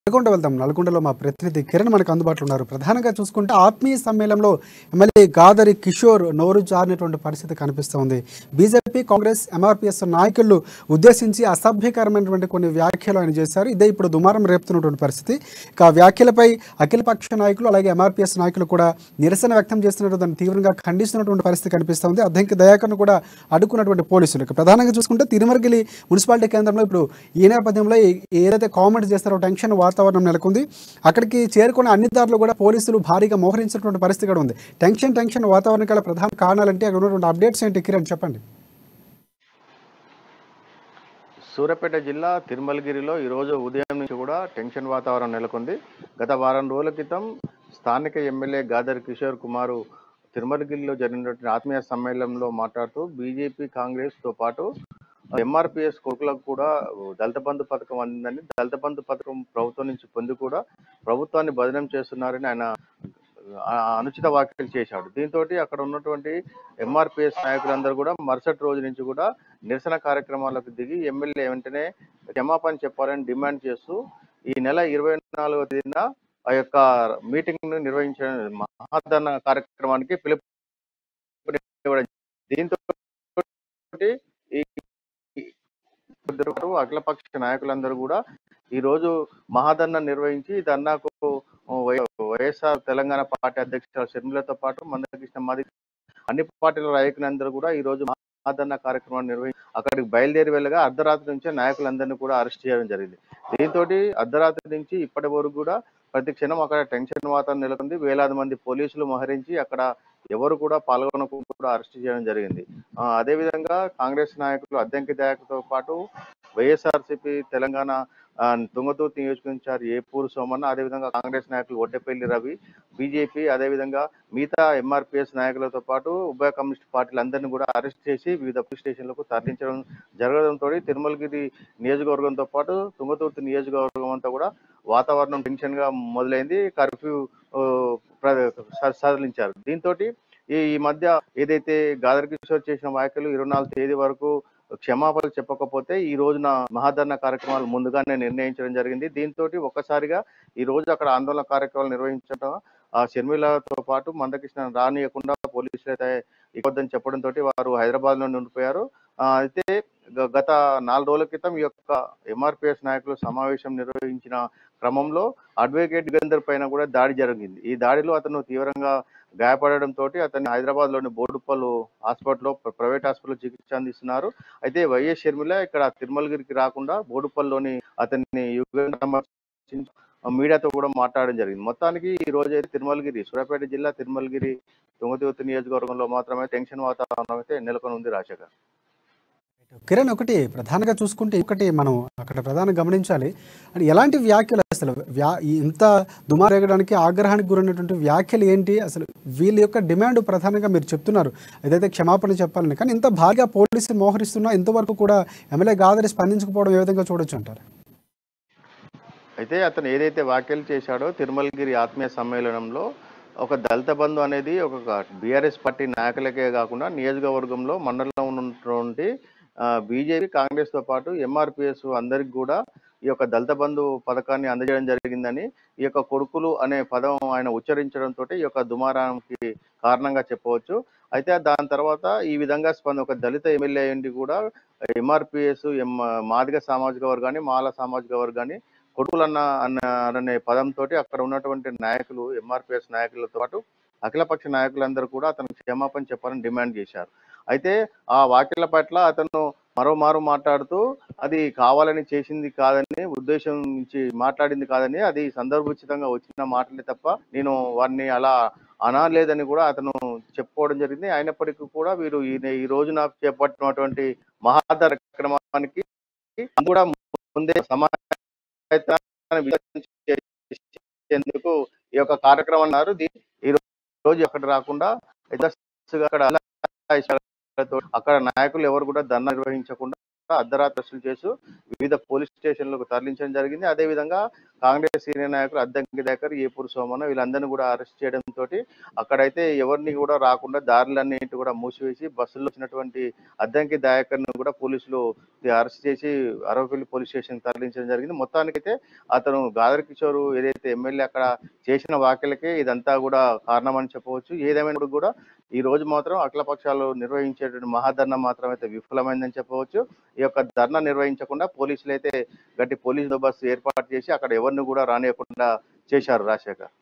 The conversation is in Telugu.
నల్గొండ వెళ్దాం నల్గొండలో మా ప్రతినిధి కిరణ్ మనకు అందుబాటులో ఉన్నారు ప్రధానంగా చూసుకుంటే ఆత్మీయ సమ్మేళనంలో ఎమ్మెల్యే గాదరి కిషోర్ నోరు జారినటువంటి పరిస్థితి కనిపిస్తోంది బీజేపీ కాంగ్రెస్ ఎంఆర్పీఎస్ నాయకులు ఉద్దేశించి అసభ్యకరమైనటువంటి కొన్ని వ్యాఖ్యలు ఆయన చేశారు ఇదే ఇప్పుడు దుమారం రేపుతున్నటువంటి పరిస్థితి ఇక ఆ వ్యాఖ్యలపై అఖిలపక్ష నాయకులు అలాగే ఎంఆర్పీఎస్ నాయకులు కూడా నిరసన వ్యక్తం చేస్తున్నట్టు దాన్ని తీవ్రంగా ఖండిస్తున్నటువంటి పరిస్థితి కనిపిస్తోంది అద్దంకి దయాకర్ను కూడా అడ్డుకున్నటువంటి పోలీసులు ఇక ప్రధానంగా చూసుకుంటే తిరుమలగిరి మున్సిపాలిటీ కేంద్రంలో ఇప్పుడు ఈ నేపథ్యంలో ఏ- ఏదైతే కామెంట్స్ చేస్తారో టెన్షన్ వాతావరణం నెలకొంది అక్కడికి చేరుకున్న అన్ని దారులు కూడా పోలీసులు భారీగా మోహరించినటువంటి పరిస్థితి కూడా ఉంది టెన్షన్ టెన్షన్ వాతావరణం గల ప్రధాన కారణాలంటే అక్కడ ఉన్నటువంటి అప్డేట్స్ ఏంటి కిరణ్ చెప్పండి సూర్యాపేట జిల్లా తిరుమలగిరిలో ఈరోజు ఉదయం నుంచి కూడా టెన్షన్ వాతావరణం నెలకొంది గత వారం రోజుల క్రితం స్థానిక ఎమ్మెల్యే గాదర్ కిషోర్ కుమారు తిరుమలగిరిలో జరిగినటువంటి ఆత్మీయ సమ్మేళనంలో మాట్లాడుతూ బీజేపీ కాంగ్రెస్ తో పాటు ఎంఆర్పిఎస్ కొడుకులకు కూడా దళిత బంధు పథకం అందిందని దళిత బంధు పథకం ప్రభుత్వం నుంచి పొంది కూడా ప్రభుత్వాన్ని బదనం చేస్తున్నారని ఆయన ఆ, అనుచిత వ్యాఖ్యలు చేశాడు దీంతో అక్కడ ఉన్నటువంటి ఎంఆర్పిఎస్ నాయకులందరూ కూడా మరుసటి రోజు నుంచి కూడా నిరసన కార్యక్రమాలకు దిగి ఎమ్మెల్యే వెంటనే క్షమాపణ చెప్పాలని డిమాండ్ చేస్తూ ఈ నెల ఇరవై నాలుగవ తేదీన ఆ యొక్క మీటింగ్ ను నిర్వహించిన మహాధరణ కార్యక్రమానికి పిలుపు దీంతో ఈ ఇద్దరు అఖిలపక్ష నాయకులందరూ కూడా ఈ రోజు మహాధర్నా నిర్వహించి ఈ ధర్నాకు వై- వైఎస్ఆర్ తెలంగాణ పార్టీ అధ్యక్షురాలు షర్మిలతో పాటు మందకృష్ణ మాది అన్ని పార్టీల నాయకులందరూ కూడా ఈ రోజు మహాధర్నా కార్యక్రమాన్ని నిర్వహించి అక్కడికి బయలుదేరి వెళ్ళగా అర్ధరాత్రి నుంచే నాయకులందరినీ కూడా అరెస్ట్ చేయడం జరిగింది దీంతో అర్ధరాత్రి నుంచి ఇప్పటి వరకు కూడా ప్రతి క్షణం అక్కడ టెన్షన్ వాతావరణం నెలకొంది వేలాది మంది పోలీసులు మోహరించి అక్కడ ఎవరు కూడా పాల్గొనకుండా అరెస్ట్ చేయడం జరిగింది ఆ, అదేవిధంగా కాంగ్రెస్ నాయకులు అద్దెంకి దయాకర్తో పాటు వైఎస్ఆర్సీపీ తెలంగాణ ఆ, తుంగతుర్తి నియోజకవర్గం ఇన్ఛార్జ్ ఏపూరు సోమన్న అదేవిధంగా కాంగ్రెస్ నాయకులు ఒడ్డెపల్లి రవి బీజేపీ అదేవిధంగా మిగతా ఎంఆర్పిఎస్ నాయకులతో పాటు ఉభయ కమ్యూనిస్ట్ పార్టీలందరినీ కూడా అరెస్ట్ చేసి వివిధ పోలీస్ స్టేషన్లకు తరలించడం జరగడంతో తిరుమలగిరి నియోజకవర్గంతో పాటు తుంగతుర్తి నియోజకవర్గం అంతా కూడా వాతావరణం టెన్షన్ గా మొదలైంది కర్ఫ్యూ ఆ, ప్ర- స- సడలించారు దీంతో ఈ ఈ మధ్య ఏదైతే గాదర్ కిషోర్ చేసిన వ్యాఖ్యలు ఇరవై నాలుగు తేదీ వరకు క్షమాపణ చెప్పకపోతే ఈ రోజున మహాధరణ కార్యక్రమాలు ముందుగానే నిర్ణయించడం జరిగింది దీంతో ఒక్కసారిగా ఈ రోజు అక్కడ ఆందోళన కార్యక్రమాలు నిర్వహించడం ఆ షర్మిలతో పాటు మందకృష్ణ రానియకుండా పోలీసులు అయితే ఇవ్వద్దని చెప్పడంతో వారు హైదరాబాద్ లో ఉండిపోయారు ఆ, అయితే గ- గత నాలుగు రోజుల క్రితం ఈ యొక్క ఎంఆర్పిఎస్ నాయకులు సమావేశం నిర్వహించిన క్రమంలో అడ్వకేట్ గందర్ పైన కూడా దాడి జరిగింది ఈ దాడిలో అతను తీవ్రంగా గాయపడడంతో అతన్ని హైదరాబాద్ లోని బోడుపల్లు హాస్పిటల్లో ప్ర- ప్రైవేట్ హాస్పిటల్లో చికిత్స అందిస్తున్నారు అయితే వైఎస్ షర్మిల ఇక్కడ తిరుమలగిరికి రాకుండా బోడుపల్లిలోని అతన్ని యుగంధర్ సందర్శించి మీడియాతో కూడా మాట్లాడడం జరిగింది మొత్తానికి ఈ రోజు అయితే తిరుమలగిరి సూర్యాపేట జిల్లా తిరుమలగిరి తుంగతుర్తి నియోజకవర్గంలో మాత్రమే టెన్షన్ వాతావరణం అయితే నెలకొని ఉంది రాజశేఖర్ కిరణ్ ఒకటి ప్రధానంగా చూసుకుంటే ఒకటి మనం అక్కడ ప్రధానంగా గమనించాలి అంటే ఎలాంటి వ్యాఖ్యలు అసలు వ్యా ఈ ఇంత దుమారేగడానికి ఆగ్రహానికి గురైనటువంటి వ్యాఖ్యలు ఏంటి అసలు వీళ్ళ యొక్క డిమాండ్ ప్రధానంగా మీరు చెప్తున్నారు ఏదైతే క్షమాపణ చెప్పాలని కానీ ఇంత భారీగా పోలీసులు మోహరిస్తున్నా ఇంతవరకు కూడా ఎమ్మెల్యే గాదరి స్పందించకపోవడం ఏ విధంగా చూడొచ్చు అంటారు అయితే అతను ఏదైతే వ్యాఖ్యలు చేశాడో తిరుమలగిరి ఆత్మీయ సమ్మేళనంలో ఒక దళిత బంధు అనేది ఒక బీఆర్ఎస్ పార్టీ నాయకులకే కాకుండా నియోజకవర్గంలో మండలంలో ఉన్నటువంటి బీజేపీ కాంగ్రెస్ తో పాటు ఎంఆర్పిఎస్ అందరికి కూడా ఈ యొక్క దళిత బంధు పథకాన్ని అందజేయడం జరిగిందని ఈ యొక్క కొడుకులు అనే పదం ఆయన ఉచ్చరించడంతో ఈ యొక్క దుమారానికి కారణంగా చెప్పవచ్చు అయితే దాని తర్వాత ఈ విధంగా స్పంద ఒక దళిత ఎమ్మెల్యే అయ్యింది కూడా ఎంఆర్పిఎస్ ఎం మాదిగ సామాజిక వర్గాన్ని మాల సామాజిక వర్గాన్ని కొడుకులన్న అన్న అనే పదంతో అక్కడ ఉన్నటువంటి నాయకులు ఎంఆర్పిఎస్ నాయకులతో పాటు అఖిలపక్ష నాయకులందరూ కూడా అతను క్షమాపణ చెప్పాలని డిమాండ్ చేశారు అయితే ఆ వ్యాఖ్యల పట్ల అతను మరోమారు మాట్లాడుతూ అది కావాలని చేసింది కాదని ఉద్దేశం నుంచి మాట్లాడింది కాదని అది సందర్భోచితంగా వచ్చిన మాటలే తప్ప నేను వారిని అలా అనలేదని కూడా అతను చెప్పుకోవడం జరిగింది అయినప్పటికీ కూడా వీరు ఈ ఈ రోజున చేపట్టినటువంటి మహాధర కార్యక్రమానికి కూడా ముందే సమాయత్తాన్ని విసర్జించేందుకు ఈ యొక్క కార్యక్రమం అన్నారు దీ- ఈ రోజు అక్కడ రాకుండా యథాస్థితిగా అక్కడ ఇష్టాలతో అక్కడ నాయకులు ఎవరు కూడా ధర్నా నిర్వహించకుండా అర్ధరాత్రి అరెస్టులు చేస్తూ వివిధ పోలీస్ స్టేషన్లకు తరలించడం జరిగింది అదే విధంగా కాంగ్రెస్ సీనియర్ నాయకులు అద్దంకి దయాకర్ ఏపూరు సోమన్న వీళ్ళందరినీ కూడా అరెస్ట్ చేయడంతో అక్కడైతే ఎవరిని కూడా రాకుండా దారులన్నింటి కూడా మూసివేసి బస్సులో వచ్చినటువంటి అద్దంకి దయాకర్ను కూడా పోలీసులు అరెస్ట్ చేసి అరవపల్లి పోలీస్ స్టేషన్ తరలించడం జరిగింది మొత్తానికైతే అతను గాదర్ కిషోర్ ఏదైతే ఎమ్మెల్యే అక్కడ చేసిన వ్యాఖ్యలకే ఇదంతా కూడా కారణమని చెప్పవచ్చు ఏదేమైనా కూడా ఈ రోజు మాత్రం అఖిల పక్షాలు నిర్వహించేటువంటి మహాధర్నా మాత్రం అయితే విఫలమైందని చెప్పవచ్చు ఈ యొక్క ధర్నా నిర్వహించకుండా పోలీసులు అయితే గట్టి పోలీస్ బందోబస్తు ఏర్పాటు చేసి అక్కడ ఎవరిని కూడా రానియకుండా చేశారు రాజశేఖర్